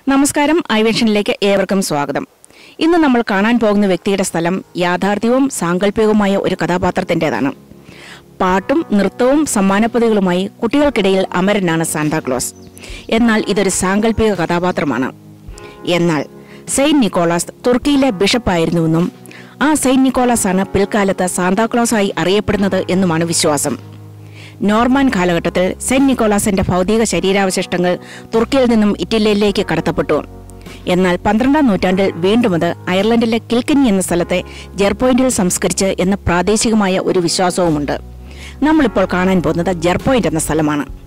നമസ്കാരം ഐവേഷനിലേക്ക് ഏവർക്കും സ്വാഗതം ഇന്ന് നമ്മൾ കാണാൻ പോകുന്ന വ്യക്തിയുടെ സ്ഥലം യാഥാർത്ഥ്യവും സാങ്കല്പികവുമായ ഒരു കഥാപാത്രത്തിൻ്റെതാണ് പാട്ടും നൃത്തവും സമ്മാനപ്പതികളുമായി കുട്ടികൾക്കിടയിൽ അമരനാണ് സാന്താക്ലോസ് എന്നാൽ ഇതൊരു സാങ്കല്പിക കഥാപാത്രമാണ് എന്നാൽ സെയിന്റ് നിക്കോളാസ് തുർക്കിയിലെ ബിഷപ്പായിരുന്നുവെന്നും ആ സെയിന്റ് നിക്കോളാസ് ആണ് പിൽക്കാലത്ത് സാന്താക്ലോസായി അറിയപ്പെടുന്നത് എന്നുമാണ് വിശ്വാസം നോർമാൻ കാലഘട്ടത്തിൽ സെന്റ് നിക്കോളാസിന്റെ ഭൗതിക ശരീരാവശിഷ്ടങ്ങൾ തുർക്കിയിൽ നിന്നും ഇറ്റലിയിലേക്ക് കടത്തപ്പെട്ടു എന്നാൽ പന്ത്രണ്ടാം നൂറ്റാണ്ടിൽ വീണ്ടും അത് അയർലൻഡിലെ കിൽക്കനി എന്ന സ്ഥലത്തെ ജെർപോയിന്റിൽ സംസ്കരിച്ച് എന്ന പ്രാദേശികമായ ഒരു വിശ്വാസവുമുണ്ട് നമ്മളിപ്പോൾ കാണാൻ പോകുന്നത് ജെർപോയിന്റ് എന്ന സ്ഥലമാണ്